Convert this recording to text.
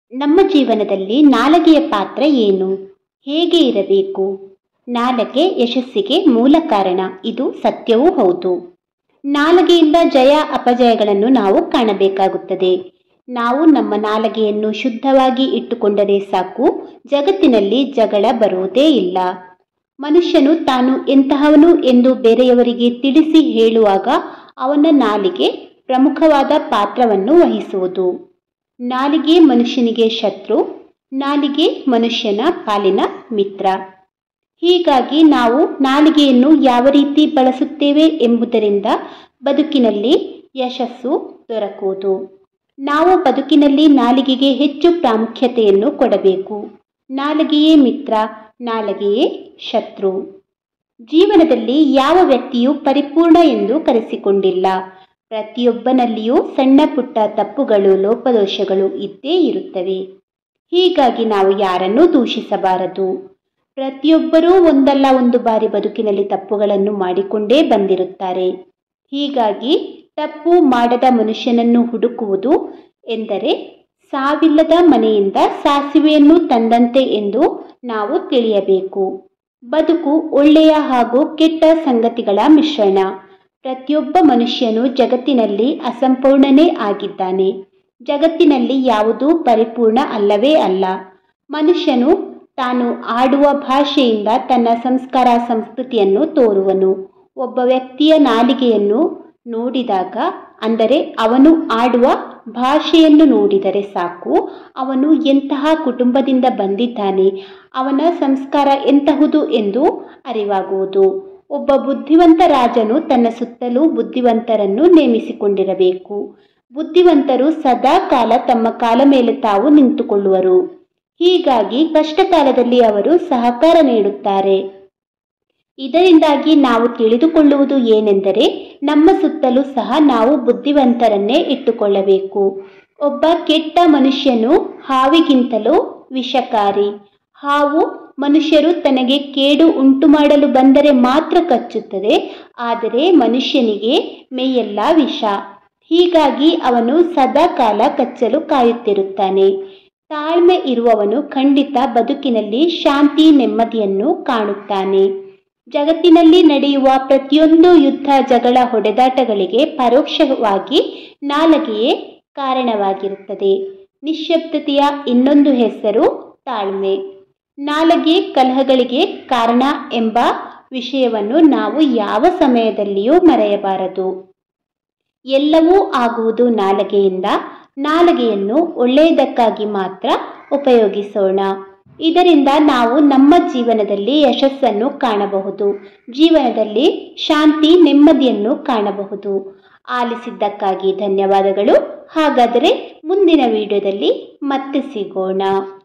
ನಮ್ಮ ಜೀವನದಲ್ಲಿ ನಾಲಗೆಯ ಪಾತ್ರ ಏನು ಹೇಗೆ ಇರಬೇಕು ನಾಲಗೆ ಯಶಸ್ಸಿಗೆ ಮೂಲ ಕಾರಣ ಇದು ಸತ್ಯವೂ ಹೌದು ನಾಲಗೆಯಿಂದ ಜಯ ಅಪಜಯಗಳನ್ನು ನಾವು ಕಾಣಬೇಕಾಗುತ್ತದೆ ನಾವು ನಮ್ಮ ನಾಲಗೆಯನ್ನು ಶುದ್ಧವಾಗಿ ಇಟ್ಟುಕೊಂಡರೆ ಸಾಕು ಜಗತ್ತಿನಲ್ಲಿ ಜಗಳ ಬರುವುದೇ ಇಲ್ಲ ಮನುಷ್ಯನು ತಾನು ಎಂತಹವನು ಎಂದು ಬೇರೆಯವರಿಗೆ ತಿಳಿಸಿ ಹೇಳುವಾಗ ಅವನ ನಾಲಿಗೆ ಪ್ರಮುಖವಾದ ಪಾತ್ರವನ್ನು ವಹಿಸುವುದು ನಾಲಿಗೆ ಮನುಷ್ಯನಿಗೆ ಶತ್ರು ನಾಲಿಗೆ ಮನುಷ್ಯನ ಪಾಲಿನ ಮಿತ್ರ ಹೀಗಾಗಿ ನಾವು ನಾಲಿಗೆಯನ್ನು ಯಾವ ರೀತಿ ಬಳಸುತ್ತೇವೆ ಎಂಬುದರಿಂದ ಬದುಕಿನಲ್ಲಿ ಯಶಸ್ಸು ದೊರಕುವುದು ನಾವು ಬದುಕಿನಲ್ಲಿ ನಾಲಿಗೆಗೆ ಹೆಚ್ಚು ಪ್ರಾಮುಖ್ಯತೆಯನ್ನು ಕೊಡಬೇಕು ನಾಲಿಗೆಯೇ ಮಿತ್ರ ನಾಲಿಗೆಯೇ ಶತ್ರು ಜೀವನದಲ್ಲಿ ಯಾವ ವ್ಯಕ್ತಿಯೂ ಪರಿಪೂರ್ಣ ಎಂದು ಕರೆಸಿಕೊಂಡಿಲ್ಲ ಪ್ರತಿಯೊಬ್ಬನಲ್ಲಿಯೂ ಸಣ್ಣ ಪುಟ್ಟ ತಪ್ಪುಗಳು ಲೋಪದೋಷಗಳು ಇದ್ದೇ ಇರುತ್ತವೆ ಹೀಗಾಗಿ ನಾವು ಯಾರನ್ನೂ ದೂಷಿಸಬಾರದು ಪ್ರತಿಯೊಬ್ಬರೂ ಒಂದಲ್ಲ ಒಂದು ಬಾರಿ ಬದುಕಿನಲ್ಲಿ ತಪ್ಪುಗಳನ್ನು ಮಾಡಿಕೊಂಡೇ ಬಂದಿರುತ್ತಾರೆ ಹೀಗಾಗಿ ತಪ್ಪು ಮಾಡದ ಮನುಷ್ಯನನ್ನು ಹುಡುಕುವುದು ಎಂದರೆ ಸಾವಿಲ್ಲದ ಮನೆಯಿಂದ ಸಾಸಿವೆಯನ್ನು ತಂದಂತೆ ಎಂದು ನಾವು ತಿಳಿಯಬೇಕು ಬದುಕು ಒಳ್ಳೆಯ ಹಾಗೂ ಕೆಟ್ಟ ಸಂಗತಿಗಳ ಮಿಶ್ರಣ ಪ್ರತಿಯೊಬ್ಬ ಮನುಷ್ಯನು ಜಗತ್ತಿನಲ್ಲಿ ಅಸಂಪೂರ್ಣನೇ ಆಗಿದ್ದಾನೆ ಜಗತ್ತಿನಲ್ಲಿ ಯಾವುದೂ ಪರಿಪೂರ್ಣ ಅಲ್ಲವೇ ಅಲ್ಲ ಮನುಷ್ಯನು ತಾನು ಆಡುವ ಭಾಷೆಯಿಂದ ತನ್ನ ಸಂಸ್ಕಾರ ಸಂಸ್ಕೃತಿಯನ್ನು ತೋರುವನು ಒಬ್ಬ ವ್ಯಕ್ತಿಯ ನಾಲಿಗೆಯನ್ನು ನೋಡಿದಾಗ ಅಂದರೆ ಅವನು ಆಡುವ ಭಾಷೆಯನ್ನು ನೋಡಿದರೆ ಸಾಕು ಅವನು ಎಂತಹ ಕುಟುಂಬದಿಂದ ಬಂದಿದ್ದಾನೆ ಅವನ ಸಂಸ್ಕಾರ ಎಂತಹುದು ಎಂದು ಅರಿವಾಗುವುದು ಒಬ್ಬ ಬುದ್ಧಿವಂತ ರಾಜನು ತನ್ನ ಸುತ್ತಲೂ ಬುದ್ಧಿವಂತರನ್ನು ನೇಮಿಸಿಕೊಂಡಿರಬೇಕು ಬುದ್ಧಿವಂತರು ಸದಾ ಕಾಲ ತಮ್ಮ ಕಾಲ ಮೇಲೆ ತಾವು ನಿಂತುಕೊಳ್ಳುವರು ಹೀಗಾಗಿ ಕಷ್ಟ ಕಾಲದಲ್ಲಿ ಅವರು ಸಹಕಾರ ನೀಡುತ್ತಾರೆ ಇದರಿಂದಾಗಿ ನಾವು ತಿಳಿದುಕೊಳ್ಳುವುದು ಏನೆಂದರೆ ನಮ್ಮ ಸುತ್ತಲೂ ಸಹ ನಾವು ಬುದ್ಧಿವಂತರನ್ನೇ ಇಟ್ಟುಕೊಳ್ಳಬೇಕು ಒಬ್ಬ ಕೆಟ್ಟ ಮನುಷ್ಯನು ಹಾವಿಗಿಂತಲೂ ವಿಷಕಾರಿ ಹಾವು ಮನುಷ್ಯರು ತನಗೆ ಕೇಡು ಉಂಟು ಮಾಡಲು ಬಂದರೆ ಮಾತ್ರ ಕಚ್ಚುತ್ತದೆ ಆದರೆ ಮನುಷ್ಯನಿಗೆ ಮೇಯೆಲ್ಲ ವಿಷ ಹೀಗಾಗಿ ಅವನು ಸದಾ ಕಾಲ ಕಚ್ಚಲು ಕಾಯುತ್ತಿರುತ್ತಾನೆ ತಾಳ್ಮೆ ಇರುವವನು ಖಂಡಿತ ಬದುಕಿನಲ್ಲಿ ಶಾಂತಿ ನೆಮ್ಮದಿಯನ್ನು ಕಾಣುತ್ತಾನೆ ಜಗತ್ತಿನಲ್ಲಿ ನಡೆಯುವ ಪ್ರತಿಯೊಂದು ಯುದ್ಧ ಜಗಳ ಹೊಡೆದಾಟಗಳಿಗೆ ಪರೋಕ್ಷವಾಗಿ ನಾಲಗೆಯೇ ಕಾರಣವಾಗಿರುತ್ತದೆ ನಿಶ್ಶಬ್ದತೆಯ ಇನ್ನೊಂದು ಹೆಸರು ತಾಳ್ಮೆ ನಾಲಗೆ ಕಲಹಗಳಿಗೆ ಕಾರಣ ಎಂಬ ವಿಷಯವನ್ನು ನಾವು ಯಾವ ಸಮಯದಲ್ಲಿಯೂ ಮರೆಯಬಾರದು ಎಲ್ಲವೂ ಆಗುವುದು ನಾಲಗೆಯಿಂದ ನಾಲಗೆಯನ್ನು ಒಳ್ಳೆಯದಕ್ಕಾಗಿ ಮಾತ್ರ ಉಪಯೋಗಿಸೋಣ ಇದರಿಂದ ನಾವು ನಮ್ಮ ಜೀವನದಲ್ಲಿ ಯಶಸ್ಸನ್ನು ಕಾಣಬಹುದು ಜೀವನದಲ್ಲಿ ಶಾಂತಿ ನೆಮ್ಮದಿಯನ್ನು ಕಾಣಬಹುದು ಆಲಿಸಿದ್ದಕ್ಕಾಗಿ ಧನ್ಯವಾದಗಳು ಹಾಗಾದರೆ ಮುಂದಿನ ವಿಡಿಯೋದಲ್ಲಿ ಮತ್ತೆ ಸಿಗೋಣ